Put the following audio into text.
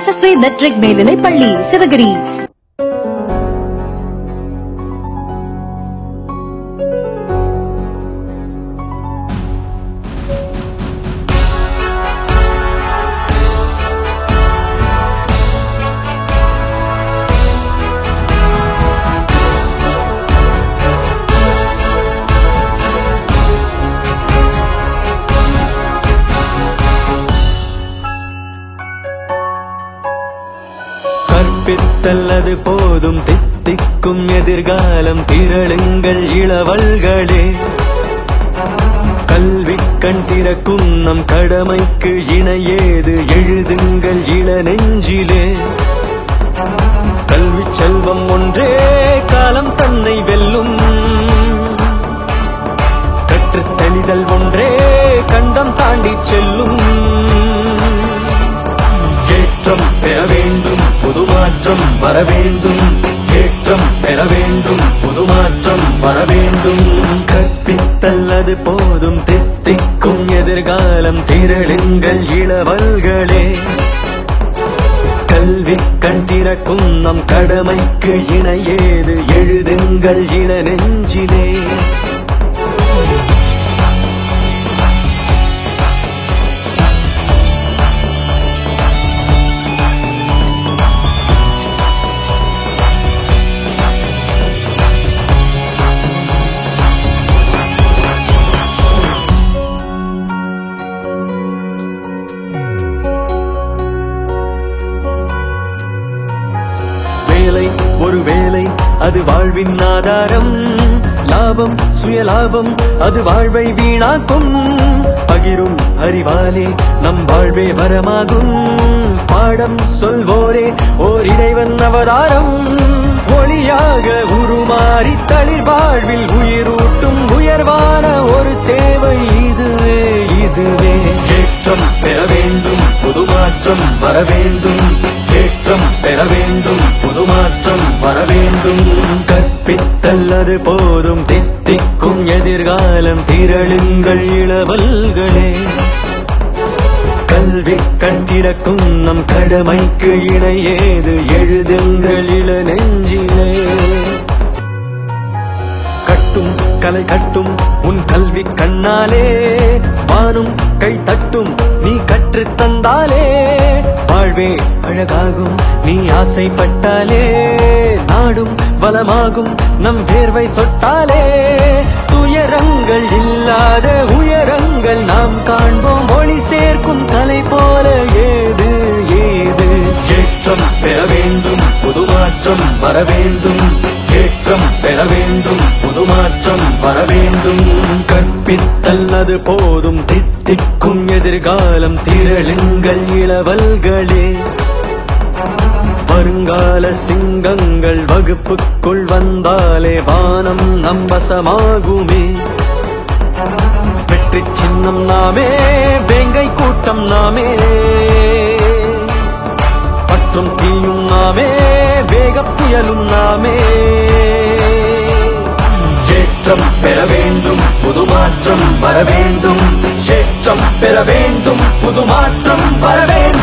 எஸ்எஸ்வி matric மேல்நிலை பள்ளி சிவகிரி கற்பித்தல் அது போதும் தித்திக்கும் எதிர்காலம் திரளுங்கள் இளவல்களே கல்வி கண் திறக்கும் நம் கடமைக்கு இணையேது எழுதுங்கள் இள நெஞ்சிலே கல்வி செல்வம் ஒன்றே காலம் தன்னை வெல்லும் கற்றுத் தெளிதல் ஒன்றே கண்டம் தாண்டி செல்லும் ஏற்றம் பெற வேண்டும் புது மாற்றம் வர வேண்டும் ஏற்றம் பெற வேண்டும் புது மாற்றம் வர வேண்டும் கற்பித்தல் அது போதும் தித்திக்கும் எதிர்காலம் திரளுங்கள் இளவல்களே கல்வி கண் திறக்கும் நம் கடமைக்கு இணையேது எழுதுங்கள் இள நெஞ்சிலே வேலை ஒரு வேலை அது வாழ்வின் ஆதாரம் லாபம் சுயலாபம் அது வாழ்வை வீணாக்கும் பகிரும் அறிவாலே நம் வாழ்வே வரமாகும் பாடம் சொல்வோரே ஓர் இறைவன் அவதாரம் ஒளியாக உருமாறி தளிர் வாழ்வில் உயிரூட்டும் உயர்வான ஒரு சேவை இதுவே இதுவே ஏற்றம் பெற வேண்டும் புது மாற்றம் வர வேண்டும் ஏற்றம் பெற வேண்டும் புது மாற்றம் வர வேண்டும் கற்பித்தல் அது போதும் தித்திக்கும் எதிர்காலம் திரளுங்கள் இளவல்களே கல்வி கண் திறக்கும் நம் கடமைக்கு இணையேது எழுதுங்கள் இள நெஞ்சிலே கட்டும் கலை கட்டும் உன் கல்வி கண்ணாலே வானும் கை தட்டும் நீ கற்றுத் தந்தாலே வாழ்வே அழகாகும் நீ ஆசைப்பட்டாலே நாடும் வளமாகும் நம் வேர்வை சொட்டாலே துயரங்கள் இல்லாத உயரங்கள் நாம் காண்போம் ஒளி சேர்க்கும் கலை போல ஏது ஏது ஏற்றம் பெற வேண்டும் புது மாற்றம் வர வேண்டும் ஏற்றம் பெற வேண்டும் புது மாற்றம் வர வேண்டும் கற்பித்தல் அது போதும் தித்திக்கும் எதிர்காலம் திரளுங்கள் இளவல்களே வருங்கால சிங்கங்கள் வகுப்புக்குள் வந்தாலே வானம் நம்பசமாகுமே வெற்றி சின்னம் நாமே வேங்கை கூட்டம் நாமே பற்றும் தீயும் நாமே வேக புயலும் நாமே ஏற்றம் பெற வேண்டும் புது மாற்றம் வர வேண்டும் ஏற்றம் பெற வேண்டும் புது மாற்றம் வர வேண்டும்